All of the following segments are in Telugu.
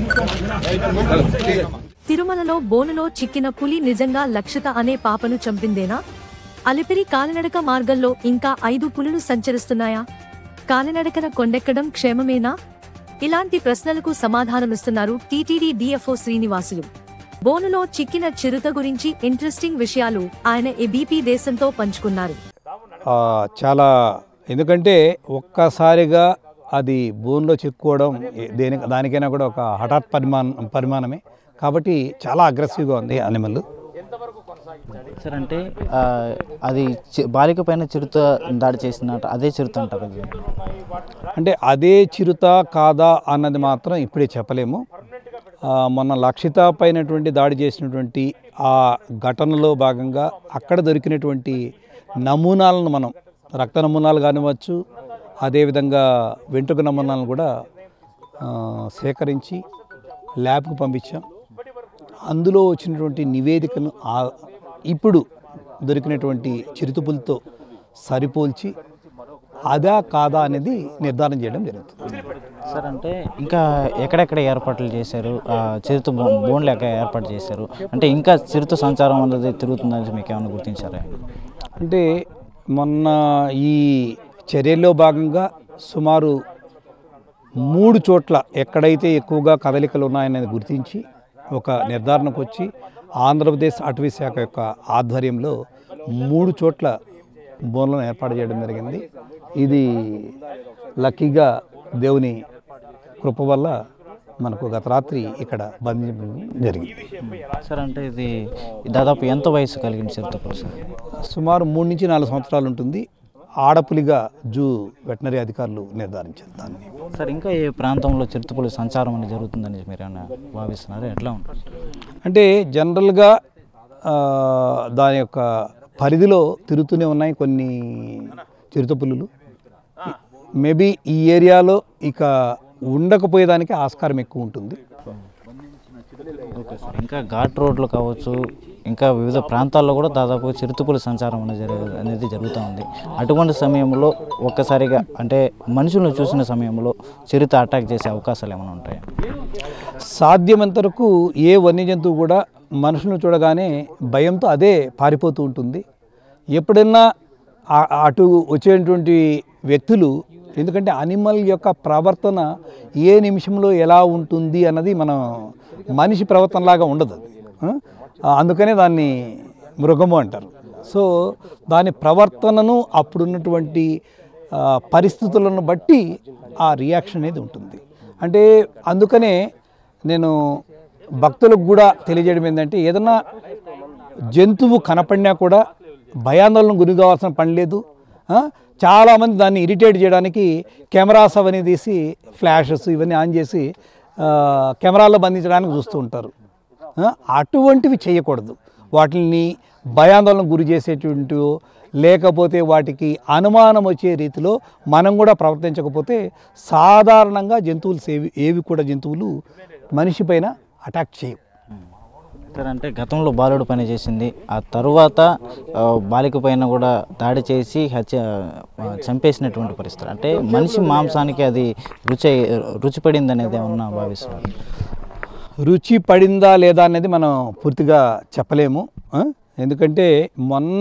తిరుమలలో బోనులో చిక్కిన పులి నిజంగా లక్షిత అనే పాపను చంపిందేనా అలిపిరి కాలినడక మార్గంలో ఇంకా ఐదు పులులు సంచరిస్తున్నాయా కాలినడకన కొండెక్కడం క్షేమమేనా ఇలాంటి ప్రశ్నలకు సమాధానమిస్తున్నారు టీటీడీ డిఎఫ్ఓ శ్రీనివాసులు బోనులో చిక్కిన చిరుత గురించి ఇంట్రెస్టింగ్ విషయాలు ఆయన ఏబీపీ దేశంతో పంచుకున్నారు ఆ, చాలా ఎందుకంటే ఒక్కసారిగా అది భూమిలో చిక్కుకోవడం ఏ- దేని దానికైనా కూడా ఒక హఠాత్ పరిమాణ పరిమాణమే కాబట్టి చాలా అగ్రెసివ్గా ఉంది అనిమల్ సార్ అంటే ఆ, అది చి- బాలిక పైన చిరుత దాడి చేసినట్టు అదే చిరుత అంటారు అది అంటే అదే చిరుత కాదా అన్నది మాత్రం ఇప్పుడే చెప్పలేము ఆ, మొన్న లక్షిత పైనటువంటి దాడి చేసినటువంటి ఆ ఘటనలో భాగంగా అక్కడ దొరికినటువంటి నమూనాలను మనం రక్త నమూనాలు కానివ్వచ్చు అదేవిధంగా వెంట్రుక నమూనాలను కూడా ఆ, సేకరించి ల్యాబ్కు పంపించాం అందులో వచ్చినటువంటి నివేదికను ఆ- ఇప్పుడు దొరికినటువంటి చిరుతుపులతో సరిపోల్చి అదా కాదా అనేది నిర్ధారణ చేయడం జరుగుతుంది సార్ అంటే ఇంకా ఎక్కడెక్కడ ఏర్పాట్లు చేశారు ఆ, చిరుత బో- బోన్లు ఎక్కడ ఏర్పాటు చేశారు అంటే ఇంకా చిరుత సంచారం అనేది తిరుగుతుందని మీకు ఏమైనా గుర్తించారా అంటే మొన్న ఈ చర్యల్లో భాగంగా సుమారు మూడు చోట్ల ఎక్కడైతే ఎక్కువగా కదలికలు ఉన్నాయనేది గుర్తించి ఒక నిర్ధారణకు వచ్చి ఆంధ్రప్రదేశ్ అటవీ శాఖ యొక్క ఆధ్వర్యంలో మూడు చోట్ల బోన్లను ఏర్పాటు చేయడం జరిగింది ఇది లక్కీగా దేవుని కృప వల్ల మనకు గత రాత్రి ఇక్కడ బంధించడం జరిగింది సార్ అంటే ఇది దాదాపు ఎంత వయసు కలిగిన చిరుత పులి సార్ సుమారు మూడు నుంచి నాలుగు సంవత్సరాలు ఉంటుంది ఆడపులిగా జూ వెటనరీ అధికారులు నిర్ధారించారు దాన్ని సార్ ఇంకా ఏ ప్రాంతంలో చిరుతపులి సంచారం అనేది జరుగుతుందని మీరు ఏమైనా భావిస్తున్నారు ఎట్లా ఉంటుంది అంటే జనరల్గా ఆ, దాని యొక్క పరిధిలో తిరుగుతూనే ఉన్నాయి కొన్ని చిరుతపులులు మేబీ ఈ ఏరియాలో ఇక ఉండకపోయేదానికి ఆస్కారం ఎక్కువ ఉంటుంది ఓకే సార్ ఇంకా ఘాట్ రోడ్లు కావచ్చు ఇంకా వివిధ ప్రాంతాల్లో కూడా దాదాపు చిరుతపులి సంచారం అనేది జరగ- అనేది జరుగుతూ ఉంది అటువంటి సమయంలో ఒక్కసారిగా అంటే మనుషులను చూసిన సమయంలో చిరుత అటాక్ చేసే అవకాశాలు ఏమైనా ఉంటాయా సాధ్యమంత వరకు ఏ వన్యజంతువు కూడా మనుషులను చూడగానే భయంతో అదే పారిపోతూ ఉంటుంది ఎప్పుడైనా ఆ- అటు వచ్చేటువంటి వ్యక్తులు ఎందుకంటే అనిమల్ యొక్క ప్రవర్తన ఏ నిమిషంలో ఎలా ఉంటుంది అన్నది మనం మనిషి ప్రవర్తనలాగా ఉండదు అది ఆ, అందుకనే దాన్ని మృగము అంటారు సో దాని ప్రవర్తనను అప్పుడున్నటువంటి ఆ, పరిస్థితులను బట్టి ఆ రియాక్షన్ అనేది ఉంటుంది అంటే అందుకనే నేను భక్తులకు కూడా తెలియజేయడం ఏంటంటే ఏదైనా జంతువు కనపడినా కూడా భయాందోళన గురి కావాల్సిన పని లేదు ఆ? చాలామంది దాన్ని ఇరిటేట్ చేయడానికి కెమెరాస్ అవన్నీ తీసి ఫ్లాషెస్ ఇవన్నీ ఆన్ చేసి ఆ, కెమెరాల్లో బంధించడానికి చూస్తూ ఉంటారు ఆ? అటువంటివి చేయకూడదు వాటిని భయాందోళన గురి చేసేటువంటి లేకపోతే వాటికి అనుమానం వచ్చే రీతిలో మనం కూడా ప్రవర్తించకపోతే సాధారణంగా జంతువులు సేవి ఏవి కూడా జంతువులు మనిషి పైన అటాక్ చేయవు సార్ అంటే గతంలో బాలుడు పని చేసింది ఆ తరువాత ఆ, బాలిక పైన కూడా దాడి చేసి హత్య ఆ, చంపేసినటువంటి పరిస్థితి అంటే మనిషి మాంసానికి అది రుచి రుచి పడింది అనేది ఏమన్నా భావిస్తున్నారు రుచి పడిందా లేదా అనేది మనం పూర్తిగా చెప్పలేము ఆ? ఎందుకంటే మొన్న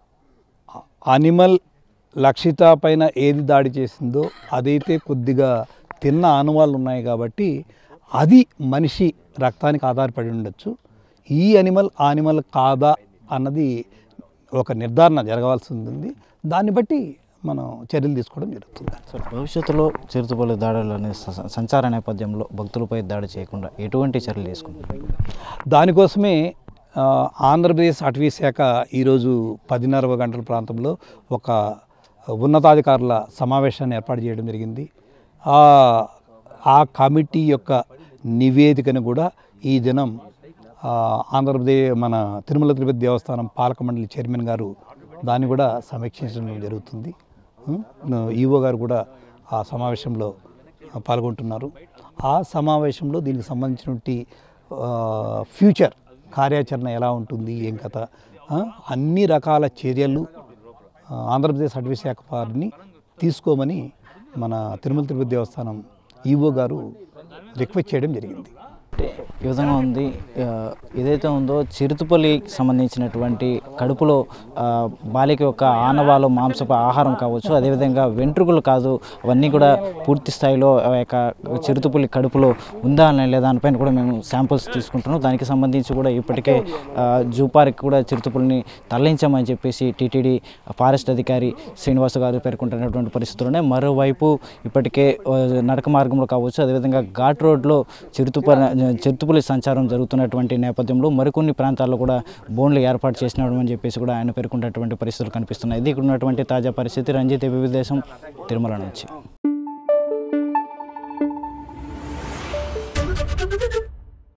అనిమల్ లక్షిత పైన ఏది దాడి చేసిందో అదైతే కొద్దిగా తిన్న ఆనవాళ్ళు ఉన్నాయి కాబట్టి అది మనిషి రక్తానికి ఆధారపడి ఉండొచ్చు ఈ అనిమల్ ఆ అనిమల్ కాదా అన్నది ఒక నిర్ధారణ జరగవలసి ఉంటుంది దాన్ని బట్టి మనం చర్యలు తీసుకోవడం జరుగుతుంది సార్ భవిష్యత్తులో చిరుతపల్లి దాడులు అనే స- సంచార నేపథ్యంలో భక్తులపై దాడి చేయకుండా ఎటువంటి చర్యలు తీసుకుంటారు దానికోసమే ఆ, ఆంధ్రప్రదేశ్ అటవీ శాఖ ఈరోజు పదిన్నర గంటల ప్రాంతంలో ఒక ఉన్నతాధికారుల సమావేశాన్ని ఏర్పాటు చేయడం జరిగింది ఆ ఆ కమిటీ యొక్క నివేదికను కూడా ఈ దినం ఆ, ఆంధ్రప్రదేశ్ మన తిరుమల తిరుపతి దేవస్థానం పాలక మండలి చైర్మన్ గారు దాన్ని కూడా సమీక్షించడం జరుగుతుంది ఉం? ఈవో గారు కూడా ఆ సమావేశంలో పాల్గొంటున్నారు ఆ సమావేశంలో దీనికి సంబంధించినటువంటి ఆ, ఫ్యూచర్ కార్యాచరణ ఎలా ఉంటుంది ఏం కథ ఆ, అన్ని రకాల చర్యలు ఆ, ఆంధ్రప్రదేశ్ అటవీ శాఖ వారిని తీసుకోమని మన తిరుమల తిరుపతి దేవస్థానం ఈవో గారు రిక్వెస్ట్ చేయడం జరిగింది అంటే ఈ విధంగా ఉంది ఆ, ఏదైతే ఉందో చిరుతుపల్లికి సంబంధించినటువంటి కడుపులో ఆ, బాలిక యొక్క ఆనవాలు మాంసపు ఆహారం కావచ్చు అదేవిధంగా వెంట్రుకలు కాదు అవన్నీ కూడా పూర్తి స్థాయిలో ఆ యొక్క చిరుతుపల్లి కడుపులో ఉందా అనే లేదా దానిపైన కూడా మేము శాంపుల్స్ తీసుకుంటున్నాం దానికి సంబంధించి కూడా ఇప్పటికే ఆ, జూ పార్క్ కూడా చిరుతుపుల్ని తరలించామని చెప్పేసి టీటీడీ ఫారెస్ట్ అధికారి శ్రీనివాస్ గారు పేర్కొంటున్నటువంటి పరిస్థితులు ఉన్నాయి మరోవైపు ఇప్పటికే ఆ, నడక మార్గంలో కావచ్చు అదేవిధంగా ఘాట్ రోడ్లో చిరుతుపల్లి చిరుతుపులి సంచారం జరుగుతున్నటువంటి నేపథ్యంలో మరికొన్ని ప్రాంతాల్లో కూడా బోన్లు ఏర్పాటు చేసినామని చెప్పేసి కూడా ఆయన పేర్కొన్నటువంటి పరిస్థితులు కనిపిస్తున్నాయి ఇది ఇక్కడ ఉన్నటువంటి తాజా పరిస్థితి రంజిత్ ఏబీ దేశం తిరుమల నుంచి